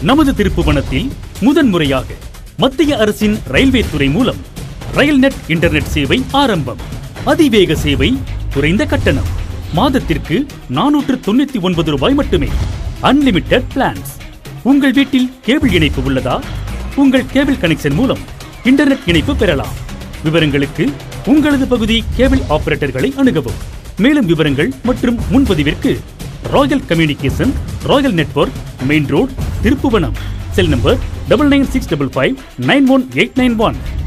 நமது திருப்புவனத்தில் முதன்முறையாக மத்திய அரசின் ரயில்வே துறை மூலம் ரயில் நெட் இன்டர்நெட் சேவை ஆரம்பம் அதிவேக சேவை குறைந்த கட்டணம் மாதத்திற்கு நானூற்று தொண்ணூத்தி ஒன்பது ரூபாய் மட்டுமே அன்லிமிட்டெட் பிளான்ஸ் உங்கள் வீட்டில் கேபிள் இணைப்பு உள்ளதா உங்கள் கேபிள் கனெக்ஷன் மூலம் இன்டர்நெட் இணைப்பு பெறலாம் விவரங்களுக்கு உங்களது பகுதி கேபிள் ஆபரேட்டர்களை அணுகவும் மேலும் விவரங்கள் மற்றும் முன்பதிவிற்கு royal communication royal network main road Thiruppuvanam cell number double nine six double five nine one eight nine one